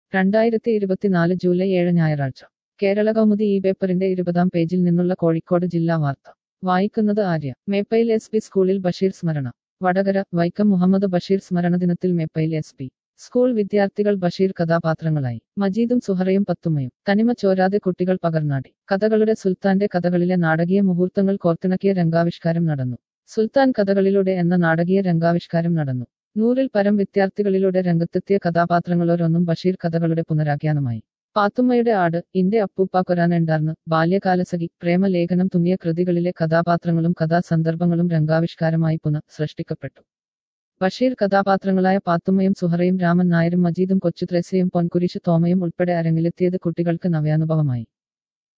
രണ്ടായിരത്തി ഇരുപത്തിനാല് ജൂലൈ ഏഴ് ഞായറാഴ്ച കേരള കൗമുദി ഈ പേപ്പറിന്റെ ഇരുപതാം പേജിൽ നിന്നുള്ള കോഴിക്കോട് ജില്ലാ വാർത്ത വായിക്കുന്നത് ആര്യ മേപ്പയിൽ എസ് പി സ്കൂളിൽ ബഷീർ സ്മരണ വടകര വൈക്കം മുഹമ്മദ് ബഷീർ സ്മരണ ദിനത്തിൽ മേപ്പയിൽ എസ് പി സ്കൂൾ വിദ്യാർത്ഥികൾ ബഷീർ കഥാപാത്രങ്ങളായി മജീദും സുഹറയും പത്തുമയും തനിമ ചോരാതെ കുട്ടികൾ പകർന്നാടി കഥകളുടെ സുൽത്താന്റെ കഥകളിലെ നാടകീയ മുഹൂർത്തങ്ങൾ കോർത്തിണക്കിയ രംഗാവിഷ്കാരം നടന്നു സുൽത്താൻ കഥകളിലൂടെ എന്ന നാടകീയ രംഗാവിഷ്കാരം നടന്നു നൂറിൽ പരം വിദ്യാർത്ഥികളിലൂടെ രംഗത്തെത്തിയ കഥാപാത്രങ്ങളോരൊന്നും ബഷീർ കഥകളുടെ പുനരാഖ്യാനമായി പാത്തുമ്മയുടെ ആട് ഇന്റെ അപ്പൂപ്പ കൊരാനുണ്ടാർന്ന് ബാല്യകാലസഖി പ്രേമലേഖനം തുടങ്ങിയ കൃതികളിലെ കഥാപാത്രങ്ങളും കഥാസന്ദർഭങ്ങളും രംഗാവിഷ്കാരമായി പുനഃ സൃഷ്ടിക്കപ്പെട്ടു ബഷീർ കഥാപാത്രങ്ങളായ പാത്തുമ്മയും സുഹറയും രാമൻ നായരും മജീദും കൊച്ചുത്രേസ്യയും പൊൻകുരിശ് തോമയും ഉൾപ്പെടെ അരങ്ങിലെത്തിയത് കുട്ടികൾക്ക് നവ്യാനുഭവമായി